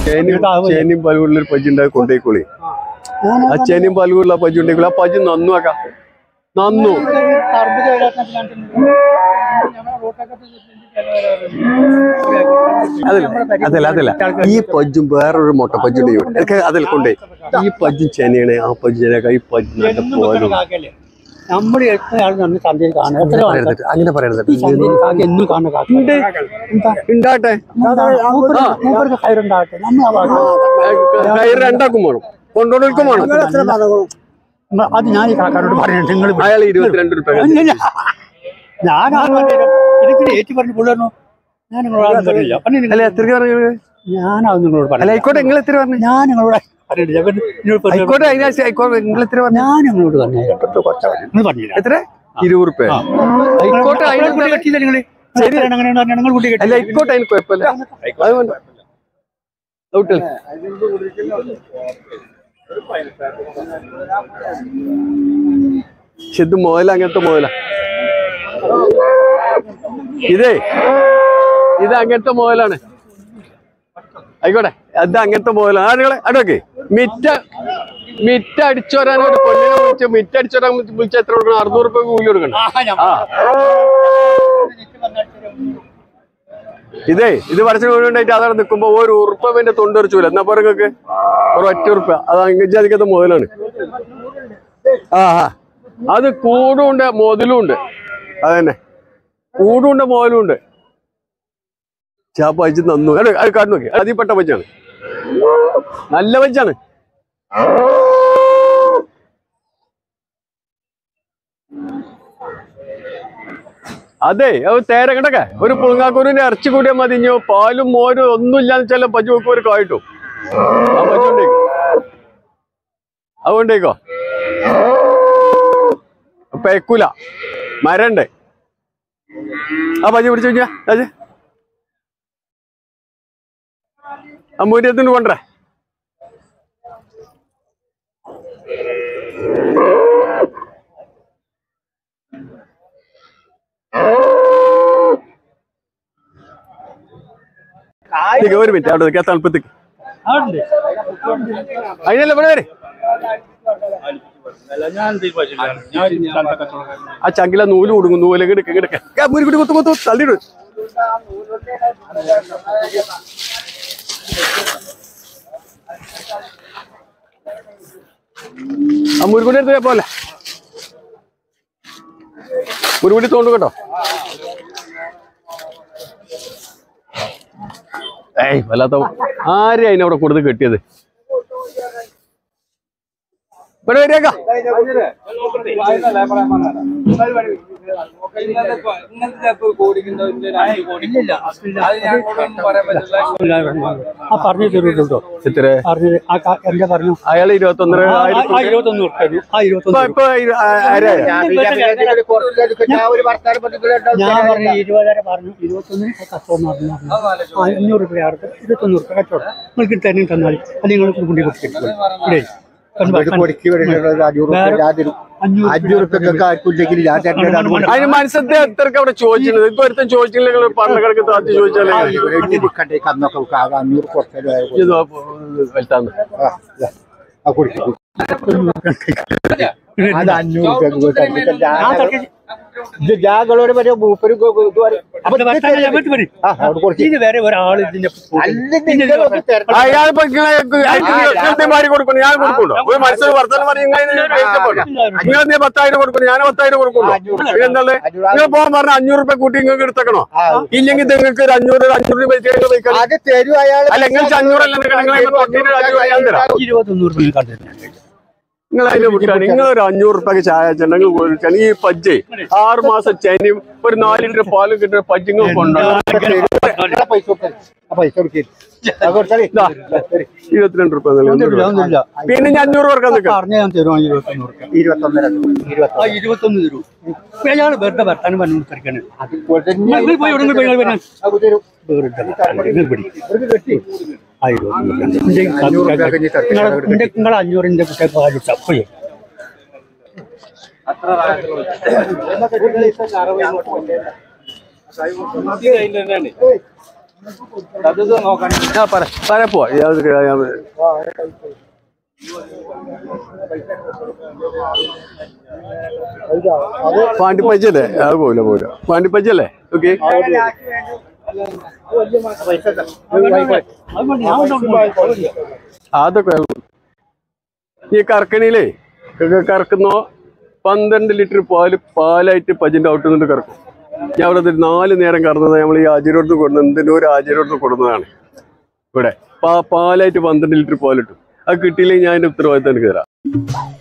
ചേനയും ചേനയും പലുകളിൽ ഒരു പജ്ജി ഉണ്ടായി കൊണ്ടേക്കോളി ആ ചേനയും പലുകളിൽ ആ പജ്ജി ഉണ്ടെങ്കിൽ ആ പജ്ജി നന്നു ആക്കാം നന്നു അതല്ല അതല്ല അതല്ല ഈ പജ്ജും വേറൊരു മുട്ട പജ്ജുണ്ട് ഇവിടെ എനിക്ക് അതിൽ കൊണ്ടേ ഈ പജ്ജും ചേനയാണ് ആ പജ്ജു ചേനയൊക്കെ ഈ പജ്ജു നല്ല പോലും നമ്മൾ എത്ര ആൾ നമ്മൾ ചന്തയിൽ കാണുക എത്ര ആൾക്കാർ പറയരുത് അങ്ങനെ പറയരുത് ഈ ചന്തയിൽ കാക്ക എന്നും കാണുന്ന കാക്ക ഉണ്ടാട്ടെ മൂപ്പർക്ക് കയറുണ്ടാകട്ടെ നമ്മൾ ആ ഭാഗത്ത് കയറ് രണ്ടാക്കും വേണം കൊണ്ടോടുക്കും വേണം നമ്മ- അത് ഞാൻ ഈ കാക്കാരോട് പറയുന്നുണ്ട് നിങ്ങൾ അയാൾ ഇരുപത്തിരണ്ട് രൂപ ഞാൻ ആ എനിക്ക് ഏറ്റി പറഞ്ഞു പുള്ളി ഞാൻ നിങ്ങളോട് പറഞ്ഞില്ല പറഞ്ഞു നിങ്ങൾ അല്ല എത്ര പറഞ്ഞു ഞാൻ അത് നിങ്ങളോട് അല്ല പറഞ്ഞു ആയിക്കോട്ടെ നിങ്ങൾ എത്ര പറഞ്ഞു ഞാൻ നിങ്ങളോട് പറഞ്ഞില്ല ഞാൻ നിങ്ങളോട് പറഞ്ഞു. ആയിക്കോട്ടെ അതിനാശം ആയിക്കോട്ടെ നിങ്ങൾ എത്ര പറഞ്ഞു ഞാൻ നിങ്ങളോട് പറഞ്ഞു നിങ്ങൾ പറഞ്ഞില്ല എത്ര ഇരുപത് റുപ്യ ആയിക്കോട്ടെ അതിന് കുട്ടി കെട്ടിയില്ല നിങ്ങള് ശരി. അങ്ങനെയാണ് പറഞ്ഞാൽ നിങ്ങൾ കുട്ടി കെട്ടി അല്ല ആയിക്കോട്ടെ അതിന് കുഴപ്പമില്ല അത് വേണ്ട ഔട്ടല്ല പക്ഷെ ഇത് മുതല അങ്ങനത്തെ മുതല ഇതേ ഇത് അങ്ങനത്തെ മുതലാണ് ആയിക്കോട്ടെ അത് അങ്ങനത്തെ മുതലാണ് ആളുകളെ അടോക്കെ മിറ്റ മിറ്റ അടിച്ചു വരാൻ ഒരു പെണ്ണിനെ വിളിച്ച് മിറ്റ അടിച്ചു വരാൻ വിളിച്ച എത്ര കൊടുക്കണം അറുന്നൂറ് രൂപ കൂലി കൊടുക്കണം ആ ഇതേ ഇത് വരച്ച വീടുണ്ടായിട്ട് അതവിടെ നിൽക്കുമ്പോ ഒരു ഉറുപ്പന്റെ തൊണ്ടെറിച്ചൂല എന്നാ പറങ്ങൾക്ക് ഒരു ഒറ്റ ഉറുപ്പ അത് അഞ്ചാതിക്കത്തെ മുതലാണ് ആ ആ അത് കൂടുണ്ട് മുതലുണ്ട് അതന്നെ കൂടുണ്ട് മുതലുണ്ട് ചാപ്പ അയച്ച് നന്നു അല്ല അത് കാട്ടു നോക്കി അതിൽപ്പെട്ട പച്ചാണ് നല്ല പച്ചാണ് അതെ അത് തേര കിടക്കെ ഒരു പുളുങ്ങാക്കൂരിന്റെ ഇറച്ചി കൂടിയാൽ മതി ഇഞ്ഞോ പാലും മോരും ഒന്നും ഇല്ലാന്ന് വെച്ചാൽ പജു വെക്കും ഒരു കായിട്ടു ആ പജു ഉണ്ടേക്കോ അതുകൊണ്ടേക്കോ പെക്കൂല മരണ്ട് ആ പജു പിടിച്ചു നോക്കിയാ രാജ് ആ മൂര്യത്തിന് കൊണ്ടേ നിക്ക് ഒരു മിനിറ്റ് അവിടെ നിൽക്കാം തണുപ്പത്തേക്ക് അതിനല്ല ഇവിടെ വരെ ആ ചങ്കില നൂല് കൊടുക്കും നൂല് കിടക്ക കിടക്ക മുരുകുടി കുത്തു കുത്തു തള്ളിയിടും ആ മുരുകുടി എടുത്ത് പോലെ മുരുകുടി തോണ്ടു കേട്ടോ ഏയ് വല്ലാത്ത ആരെയും അതിനവിടെ കൊടുത്ത് കെട്ടിയത് ഇവിടെ വരിക ആ പറഞ്ഞു തരുന്നുണ്ടോ എത്ര പറഞ്ഞത് ആ കാ- എന്താ പറഞ്ഞു അയാൾ ഇരുപത്തൊന്നര ആ, ആയിരത്തി ആ ഇരുപത്തൊന്ന് ഉറുപ്പ്യ ആ ഇരുപത്തൊന്ന് ഇപ്പൊ ഇപ്പൊ ഇരു- ആ- ആരായി? ഞാൻ പറഞ്ഞു ഇരുപതര പറഞ്ഞു ഇരുപത്തൊന്ന് കച്ചവടം നടന്നു പറഞ്ഞു ആ, അഞ്ഞൂറ് രൂപ അടുത്ത് ഇരുപത്തൊന്ന് രൂപ കച്ചവടം നിങ്ങൾക്ക് തന്നെ തന്നാൽ അല്ലെങ്കിൽ നിങ്ങൾ കുണ്ടി കൊടുത്തിട്ട് ഇവിടെ അഞ്ഞൂറ് റുപ്യൊക്കെ ആർക്കില്ലെങ്കിൽ ഞാൻ ചേട്ടനോട് അതുകൊണ്ട് അതിന് മനസ്സത്തെ എത്രക്ക് അവിടെ ചോദിച്ചിട്ടുണ്ട് ഇപ്പൊ ഒരുത്തൻ ചോദിച്ചില്ലെങ്കിൽ പറഞ്ഞ കണക്ക് താത്തി ചോദിച്ചാലേ എഴുതി വെക്കണ്ടേ കന്നൊക്കെ ആകെ അഞ്ഞൂറ് കുറച്ചാലും ഇത് വലുത്താന്ന് ആ കുടിക്കും അത് അഞ്ഞൂറ് റുപ്യ ഇത് ജാകളോട് വരെ മൂപ്പര് ഗോ- ഗോ- ഇത് പറയും. അപ്പൊ ഇത് തരും. ആ, അവിടെ കൊടുക്ക്. ഇത് വരെ ഒരാൾ ഇതിന്റെ അല്ല, നിങ്ങൾ ഒന്ന് തരണം. അയാൾ ഇപ്പൊ ഇങ്ങനെ മാറി കൊടുക്കണം ഞാൻ കൊടുക്കണ്ടോ ഒരു മനസ്സിൽ വർത്തമാനം പറയുന്നത് നിങ്ങൾ നീ പത്തായിരം കൊടുക്കണം ഞാൻ പത്തായിരം കൊടുക്കണ്ടോ പിന്നെന്താ നിങ്ങൾ പോകാൻ പറഞ്ഞ അഞ്ഞൂറ് രൂപ കൂട്ടി നിങ്ങൾക്ക് എടുത്തക്കണോ ആ, ഇല്ലെങ്കിൽ നിങ്ങൾക്ക് ഒരു അഞ്ഞൂറ് ഒരു അഞ്ഞൂറ് രൂപ വെച്ച് നിങ്ങൾ പോയിക്കളി. അത് തരും അയാൾ അല്ല നിങ്ങൾക്ക് അഞ്ഞൂറല്ല നിങ്ങൾ നിങ്ങൾ തൊണ്ണൂറ് അഞ്ഞൂറ് ഞാൻ തരാം ഇരുപത്തൊന്ന് രൂപ കണ്ടു നിങ്ങൾ അതിന്റെ വിട്ടാണ് നിങ്ങൾ ഒരു അഞ്ഞൂറ് റുപ്യക്ക് ചായ ചെണ്ടെങ്കിൽ പോയിട്ടാണ് ഈ പജ്ജ് ആറ് മാസം ചനിയും ഒരു നാല് ലിറ്റർ പാലും കിട്ടുന്ന പജ്ജിങ്ങൾ കൊണ്ടാണ് ആ പൈസ കൊടുത്തേ. ആ പൈസ കൊടുക്കേ അത് കൊടുത്താലേ ശരി. ഇരുപത്തിരണ്ട് റുപ്യ ഒന്നുമില്ല പിന്നെ ഞാൻ അഞ്ഞൂറ് പേർക്ക് നിൽക്കാം പറഞ്ഞ ഞാൻ തരുവാ ഇരുപത്തൊന്ന് രൂപ ഇരുപത്തൊന്നര ഇരുപത്തി ആ ഇരുപത്തൊന്ന് തരൂ അയാൾ വെറുതെ വർത്താനം പറഞ്ഞു തിരക്കാണ് അതുപോലെ തന്നെ നിങ്ങൾ പോയി എവിടെ പോയി വരാൻ അത് തരും. വെറുതെ വർത്താനം. നിങ്ങൾ പിടി ഒരു കെട്ടി. ആ ഇരുപത്തൊന്ന് രൂപ. ഇന്റെ അഞ്ഞൂറ് രൂപ കഴിഞ്ഞ് തരട്ടെ. നിങ്ങളെ- ഇന്റെ നിങ്ങൾ അഞ്ഞൂറിന്റെ കുട്ടിയെ പാലിട്ട പോയി ആ പറ പറ പോവാ ഞാൻ- ഞാൻ- പാണ്ടിപ്പച്ചല്ലേ അത് പോവില്ല പോവില്ല പാണ്ടിപ്പച്ചല്ലേ ഓക്കെ അതൊക്കെ ഈ കറക്കണിയിലേ ക- കറക്കുന്നോ പന്ത്രണ്ട് ലിറ്റർ പാല് പാലായിട്ട് പജിന്റെ ഔട്ടുന്നിട്ട് കറക്കും ഞാൻ ഇവിടെ ഒരു നാല് നേരം കറന്നത് നമ്മൾ ഈ ആചാര്യോടത്ത് കൊടുക്കുന്ന എന്തിനും ഒരു ആചാര്യോടത്ത് കൊടുക്കുന്നതാണ് ഇവിടെ പാ പാലായിട്ട് പന്ത്രണ്ട് ലിറ്റർ പാലിട്ടു അത് കിട്ടിയില്ലെങ്കിൽ ഞാൻ അതിന്റെ ഉത്തരവാദിത്തം എനിക്ക് തരാം